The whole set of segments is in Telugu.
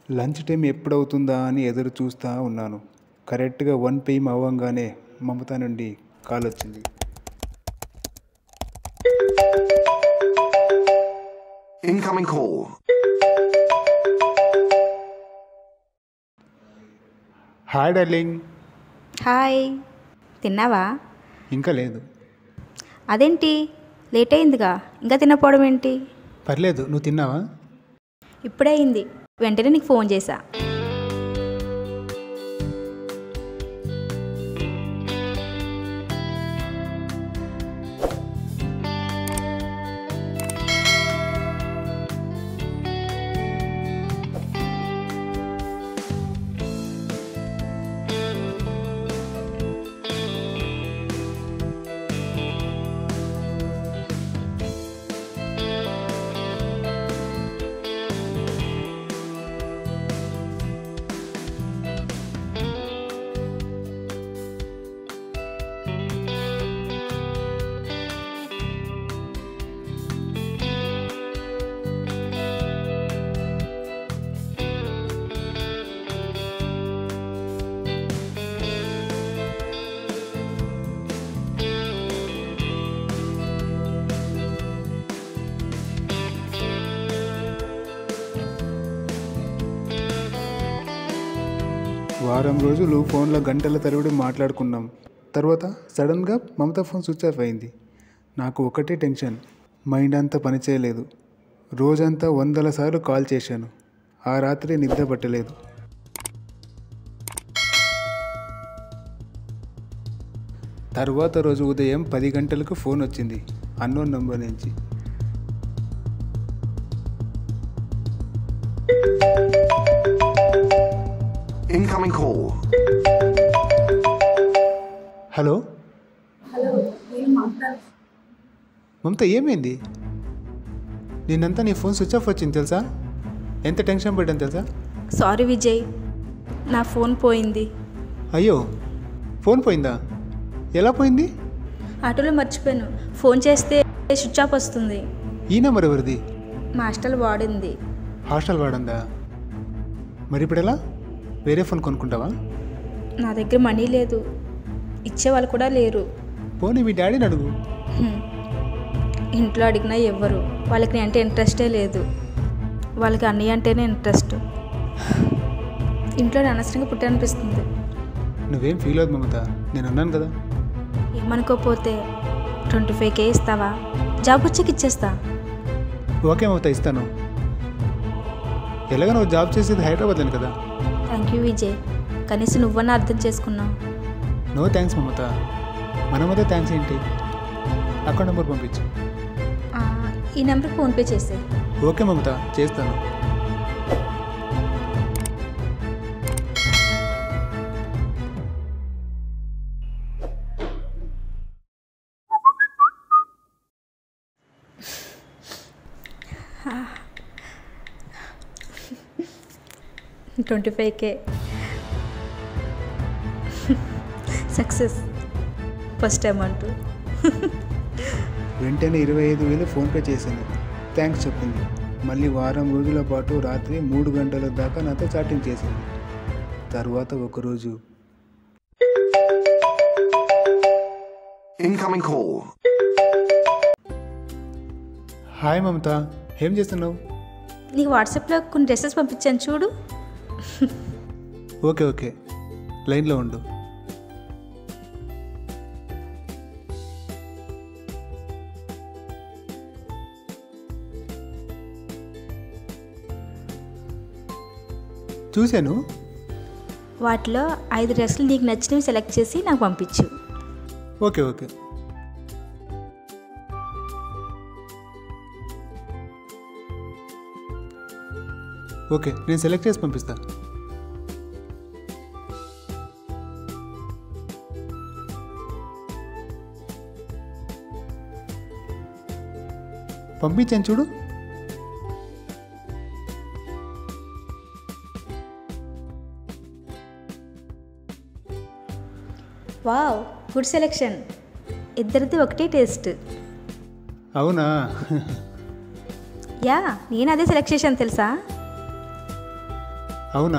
లంచ్ టైం ఎప్పుడవుతుందా అని ఎదురు చూస్తూ ఉన్నాను కరెక్ట్గా వన్ పిఎం అవ్వంగానే మమత నుండి కాల్ వచ్చింది Incoming call. Hi darling hi తిన్నావా ఇంకా లేదు అదేంటి లేట్ అయిందిగా ఇంకా తినపోవడం ఏంటి పర్లేదు నువ్వు తిన్నావా ఇప్పుడే అయింది వెంటనే నీకు ఫోన్ చేశా వారం రోజులు ఫోన్లో గంటల తరబడి మాట్లాడుకున్నాం తర్వాత సడన్గా మమత ఫోన్ స్విచ్ ఆఫ్ అయింది నాకు ఒకటే టెన్షన్ మైండ్ అంతా పనిచేయలేదు రోజంతా వందల సార్లు కాల్ చేశాను ఆ రాత్రి నిద్ర పట్టలేదు తర్వాత రోజు ఉదయం పది గంటలకు ఫోన్ వచ్చింది అన్నోన్ నంబర్ నుంచి Incoming call. హలో మమత ఏమైంది నిన్నంతా నీ ఫోన్ స్విచ్ ఆఫ్ వచ్చింది తెలుసా ఎంత టెన్షన్ పడ్డాను తెలుసా సారీ విజయ్ నా ఫోన్ పోయింది అయ్యో ఫోన్ పోయిందా ఎలా పోయింది ఆటోలో మర్చిపోయాను ఫోన్ చేస్తే స్విచ్ ఆఫ్ వస్తుంది ఈ నెంబర్ ఎవరిది మా హాస్టల్ వాడింది హాస్టల్ వాడందా మరి ఇప్పుడు ఎలా వేరే ఫోన్ కొనుక్కుంటావా నా దగ్గర మనీ లేదు ఇచ్చేవాళ్ళు కూడా లేరు పోనీ మీ డాడీని అడుగు హ్మ్. ఇంట్లో అడిగినా ఎవ్వరు వాళ్ళకి నేను అంటే ఇంట్రెస్టే లేదు వాళ్ళకి అన్నయ్య అంటేనే ఇంట్రెస్ట్ ఇంట్లో నేను అనవసరంగా పుట్టనిపిస్తుంది నువ్వేం ఫీల్ అవుతుంది మమత నేను ఉన్నాను కదా ఏమనుకోపోతే ట్వంటీ ఫైవ్ కే ఇస్తావా జాబ్ వచ్చాక ఇచ్చేస్తా ఓకే మమత ఇస్తాను ఎలాగ నువ్వు జాబ్ చేసేది హైదరాబాద్లోనే కదా థ్యాంక్ యూ విజయ్ కనీసం నువ్వన్నా అర్థం చేసుకున్నావు నో థ్యాంక్స్ మమత మన మధ్య థ్యాంక్స్ ఏంటి అకౌంట్ నెంబర్ పంపించు ఆ, ఈ నెంబర్కి ఫోన్పే చేసే ఓకే మమత చేస్తాను twenty five K success first amount వెంటనే ఇరవై ఐదు వేలు ఫోన్పే చేశాను థ్యాంక్స్ చెప్పింది మళ్ళీ వారం రోజుల పాటు రాత్రి మూడు గంటల దాకా నాతో చాటింగ్ చేసింది తర్వాత ఒకరోజు Incoming call. హాయ్ మమత ఏం చేస్తున్నావు నీకు వాట్సాప్లో కొన్ని డ్రెస్సెస్ పంపించాను చూడు ఓకే ఓకే లైన్లో ఉండు చూశాను వాటిలో ఐదు డ్రెస్సులు నీకు నచ్చినవి సెలెక్ట్ చేసి నాకు పంపించు ఓకే ఓకే ఓకే నేను సెలెక్ట్ చేసి పంపిస్తా పంపించాను చూడు వావ్ గుడ్ సెలెక్షన్ ఇద్దరిది ఒకటే టేస్ట్ అవునా యా నేను అదే సెలెక్ట్ చేశాను తెలుసా అవునా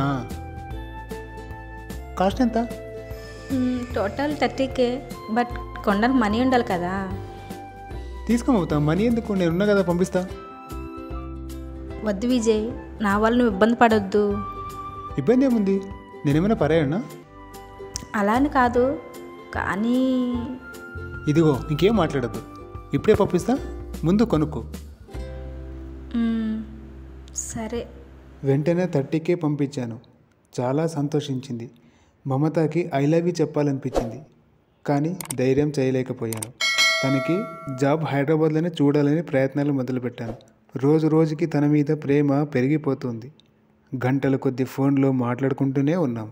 కాస్ట్ ఎంత మ్మ్, టోటల్ థర్టీకే బట్ కొనడానికి మనీ ఉండాలి కదా తీసుకోమవుతా మనీ ఎందుకు నేను ఉన్నా కదా పంపిస్తా వద్దు విజయ్ నా వల్ల నువ్వు ఇబ్బంది పడొద్దు ఇబ్బంది ఏముంది నేనేమైనా పరాయన్నా అలా అని కాదు కానీ ఇదిగో ఇంకేం మాట్లాడద్దు ఇప్పుడే పంపిస్తా ముందు కొనుక్కో మ్మ్, సరే వెంటనే థర్టీకే పంపించాను చాలా సంతోషించింది మమతకి ఐ లవ్ యూ చెప్పాలనిపించింది కానీ ధైర్యం చేయలేకపోయాను తనకి జాబ్ హైదరాబాద్లోనే చూడాలని ప్రయత్నాలు మొదలుపెట్టాను రోజు రోజుకి తన మీద ప్రేమ పెరిగిపోతుంది గంటల కొద్ది ఫోన్లో మాట్లాడుకుంటూనే ఉన్నాం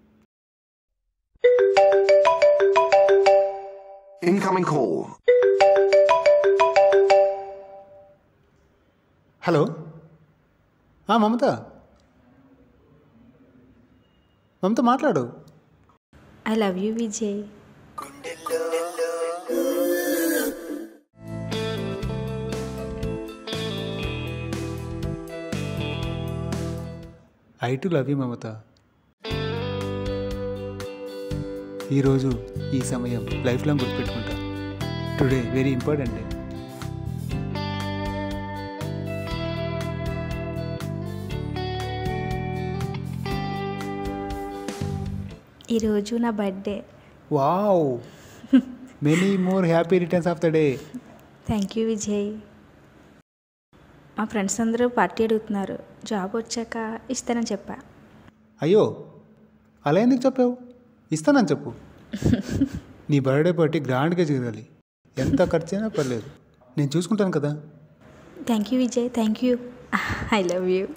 Incoming call. హలో ఆ, మమత మమత మాట్లాడు I love you Vijay I too love you Mamata ఈరోజు ఈ సమయం లైఫ్ లాంగ్ గుర్తుపెట్టుకుంటా టుడే వెరీ ఇంపార్టెంట్ డే ఈరోజు నా birthday wow many more happy returns of the day thank you Vijay మా ఫ్రెండ్స్ అందరూ పార్టీ అడుగుతున్నారు జాబ్ వచ్చాక ఇస్తానని చెప్పా అయ్యో అలా ఎందుకు చెప్పావు ఇస్తానని చెప్పు నీ బర్త్డే పార్టీ గ్రాండ్గా జరగాలి ఎంత ఖర్చైనా పర్లేదు నేను చూసుకుంటాను కదా thank you Vijay thank you I love you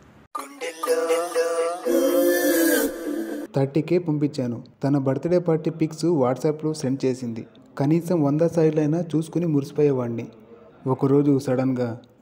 thirty K పంపించాను తన బర్త్డే పార్టీ పిక్స్ వాట్సాప్లో సెండ్ చేసింది కనీసం వంద సార్లైనా చూసుకుని మురిసిపోయేవాడిని ఒకరోజు సడన్గా